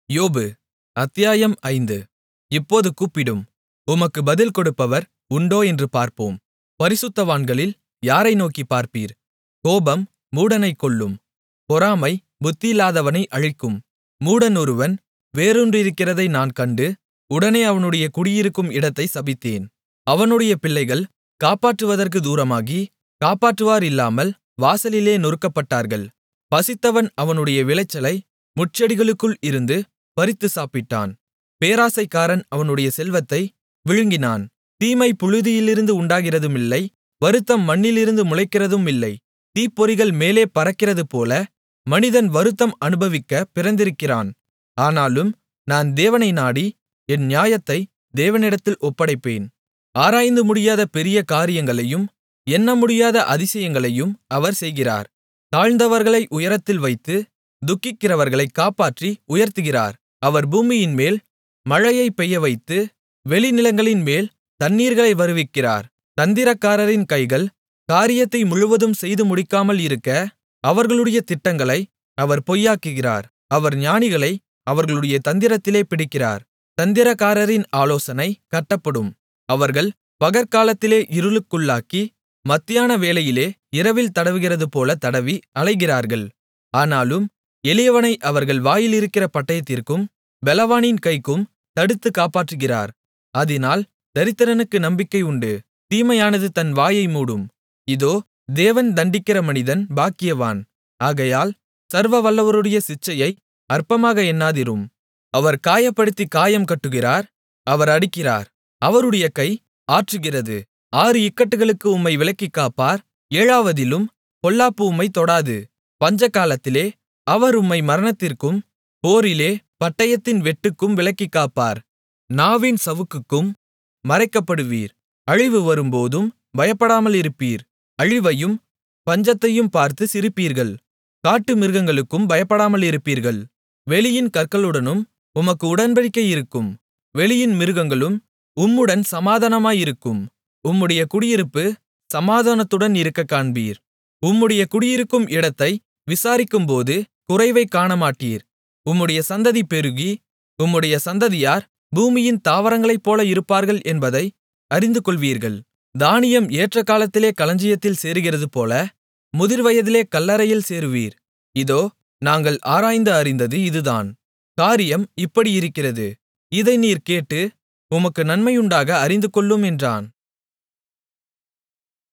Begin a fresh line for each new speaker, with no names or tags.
யோபு அத்தியாயம் ஐந்து இப்போது கூப்பிடும் உமக்கு பதில் கொடுப்பவர் உண்டோ என்று பார்ப்போம் பரிசுத்தவான்களில் யாரை நோக்கிப் பார்ப்பீர் கோபம் மூடனைக் கொல்லும் பொறாமை புத்தியில்லாதவனை அழிக்கும் மூடன் ஒருவன் வேரூன்றியிருக்கிறதை நான் கண்டு உடனே அவனுடைய குடியிருக்கும் இடத்தைச் சபித்தேன் அவனுடைய பிள்ளைகள் காப்பாற்றுவதற்குத் தூரமாகி காப்பாற்றுவார் இல்லாமல் வாசலிலே நொறுக்கப்பட்டார்கள் பசித்தவன் அவனுடைய விளைச்சலை முட்செடிகளுக்குள் இருந்து பறித்துச் சாப்பிட்டான் பேராசைக்காரன் அவனுடைய செல்வத்தை விழுங்கினான் தீமை புழுதியிலிருந்து உண்டாகிறதுமில்லை வருத்தம் மண்ணிலிருந்து முளைக்கிறதுமில்லை தீப்பொறிகள் மேலே பறக்கிறதுபோல மனிதன் வருத்தம் அனுபவிக்கப் பிறந்திருக்கிறான் ஆனாலும் நான் தேவனை நாடி என் நியாயத்தை தேவனிடத்தில் ஒப்படைப்பேன் ஆராய்ந்து முடியாத பெரிய காரியங்களையும் எண்ணமுடியாத அதிசயங்களையும் அவர் செய்கிறார் தாழ்ந்தவர்களை உயரத்தில் வைத்து துக்கிக்கிறவர்களைக் காப்பாற்றி உயர்த்துகிறார் அவர் பூமியின்மேல் மழையைப் பெய்யவைத்து வெளிநிலங்களின்மேல் தண்ணீர்களை வருவிக்கிறார் தந்திரக்காரரின் கைகள் காரியத்தை முழுவதும் செய்து முடிக்காமல் இருக்க அவர்களுடைய திட்டங்களை அவர் பொய்யாக்குகிறார் அவர் ஞானிகளை அவர்களுடைய தந்திரத்திலே பிடிக்கிறார் தந்திரக்காரரின் ஆலோசனை கட்டப்படும் அவர்கள் பகற்காலத்திலே இருளுக்குள்ளாக்கி மத்தியான வேளையிலே இரவில் தடவுகிறதுபோல தடவி அலைகிறார்கள் ஆனாலும் எளியவனை அவர்கள் வாயிலிருக்கிற பட்டயத்திற்கும் பெலவானின் கைக்கும் தடுத்துக் காப்பாற்றுகிறார் அதினால் தரித்திரனுக்கு நம்பிக்கை உண்டு தீமையானது தன் வாயை மூடும் இதோ தேவன் தண்டிக்கிற மனிதன் பாக்கியவான் ஆகையால் சர்வவல்லவருடைய சிட்சையை அற்பமாக எண்ணாதிரும் அவர் காயப்படுத்திக் காயம் கட்டுகிறார் அவர் அடிக்கிறார் அவருடைய கை ஆற்றுகிறது ஆறு இக்கட்டுகளுக்கு உம்மை விலக்கிக் காப்பார் ஏழாவதிலும் பொல்லாப்பு உம்மைத் தொடாது பஞ்சகாலத்திலே அவர் உம்மை மரணத்திற்கும் போரிலே பட்டயத்தின் வெட்டுக்கும் விலக்கிக் காப்பார் நாவின் சவுக்குக்கும் மறைக்கப்படுவீர் அழிவு வரும்போதும் பயப்படாமலிருப்பீர் அழிவையும் பஞ்சத்தையும் பார்த்து சிரிப்பீர்கள் காட்டு மிருகங்களுக்கும் பயப்படாமலிருப்பீர்கள் வெளியின் கற்களுடனும் உமக்கு உடன்படிக்கை இருக்கும் வெளியின் மிருகங்களும் உம்முடன் சமாதானமாயிருக்கும் உம்முடைய குடியிருப்பு சமாதானத்துடன் இருக்கக் காண்பீர் உம்முடைய குடியிருக்கும் இடத்தை விசாரிக்கும்போது குறைவைக் காணமாட்டீர் உம்முடைய சந்ததி பெருகி உம்முடைய சந்ததியார் பூமியின் தாவரங்களைப்போல இருப்பார்கள் என்பதை அறிந்துகொள்வீர்கள் தானியம் ஏற்ற காலத்திலே களஞ்சியத்தில் சேருகிறதுபோல முதிர்வயதிலே கல்லறையில் சேருவீர் இதோ நாங்கள் ஆராய்ந்து அறிந்தது இதுதான் காரியம் இப்படியிருக்கிறது இதை நீர் கேட்டு உமக்கு நன்மையுண்டாக அறிந்துகொள்ளும் என்றான்